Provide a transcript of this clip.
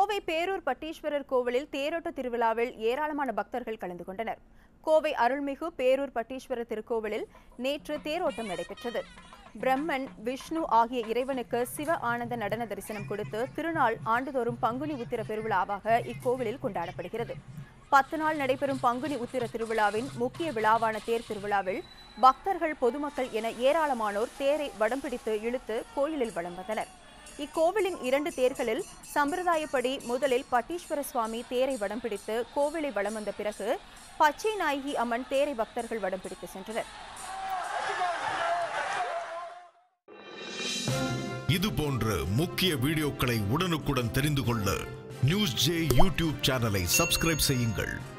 கோவை பேரூர் பட்டீஸ்வரர் கோவிலில் தேரோட்ட திருவிழாவில் ஏராளமான பக்தர்கள் கலந்து கொண்டனர் கோவை அருள்மிகு பேரூர் பட்டீஸ்வரர் திருக்கோவிலில் நேற்று தேரோட்டம் நடைபெற்றது பிரம்மன் விஷ்ணு ஆகிய இறைவனுக்கு சிவ ஆனந்த நடன தரிசனம் கொடுத்து திருநாள் ஆண்டுதோறும் பங்குனி உத்திர பெருவிழாவாக இக்கோவிலில் கொண்டாடப்படுகிறது பத்து நாள் நடைபெறும் பங்குனி உத்திர திருவிழாவின் முக்கிய விழாவான தேர் திருவிழாவில் பக்தர்கள் பொதுமக்கள் என ஏராளமானோர் தேரை வடம் பிடித்து இழுத்து கோயிலில் வலம் வந்தனர் இக்கோவிலின் இரண்டு தேர்களில் சம்பிரதாயப்படி முதலில் பட்டீஸ்வர சுவாமி தேரை வடம் பிடித்து கோவிலை வலம் வந்த பிறகு பச்சை நாயகி அம்மன் தேரை பக்தர்கள் வடம் பிடித்து சென்றனர் இது போன்ற முக்கிய வீடியோக்களை உடனுக்குடன் தெரிந்து கொள்ள நியூஸ் ஜே யூடியூப் சேனலை சப்ஸ்கிரைப் செய்யுங்கள்